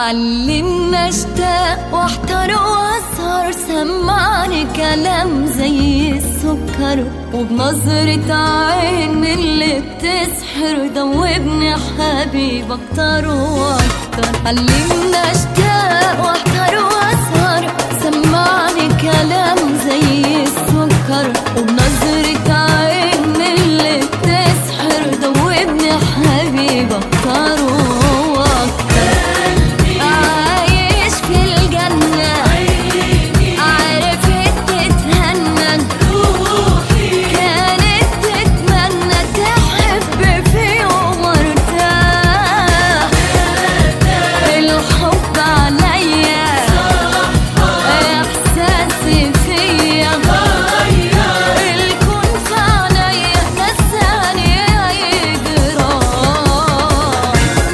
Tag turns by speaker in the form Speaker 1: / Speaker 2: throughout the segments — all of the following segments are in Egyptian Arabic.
Speaker 1: علمنا اشتاق واحتار واسهر سمعني كلام زي السكر وبنظرة عين من اللي بتسحر دوبني حبيب اكتر واكتر علمنا اشتاق واحتار واسهر سمعني كلام زي السكر وبنظرة عين من اللي بتسحر دوبني حبيب اكتر واكتر عايش في الجنة عرفت تتهنى كانت تتمنى تحب في يوم ارتاح الحب عليا احساسي فيا الكون في عينيا نساني اي جراح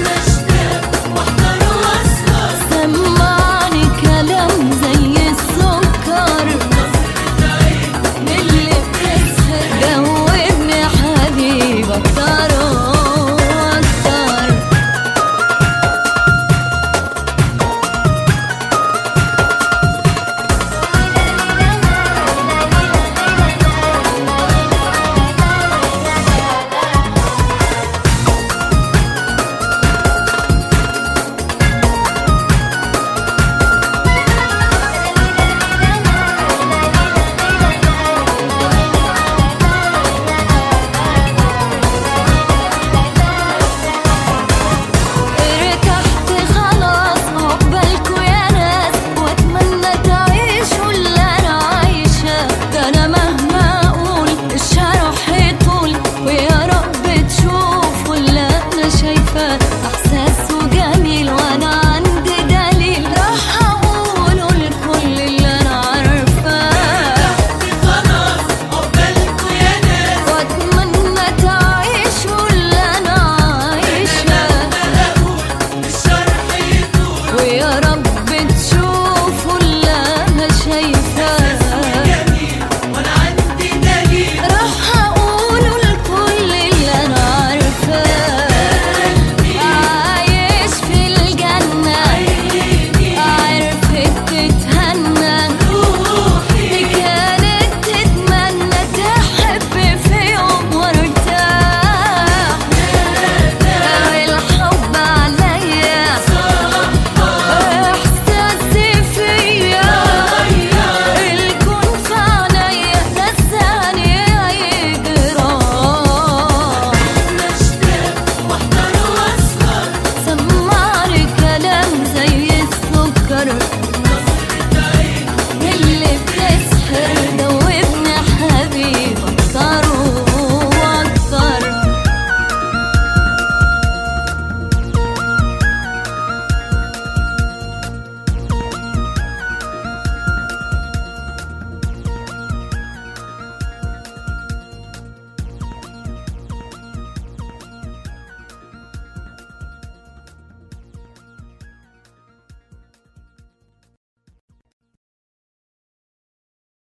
Speaker 1: سمعني كلام زي السكر من اللي بتسهر جاوبني حبيب اكتر واكتر ارتحت خلاص عقبالكوا يا ناس واتمنى تعيشوا اللي انا عايشه ده انا مهما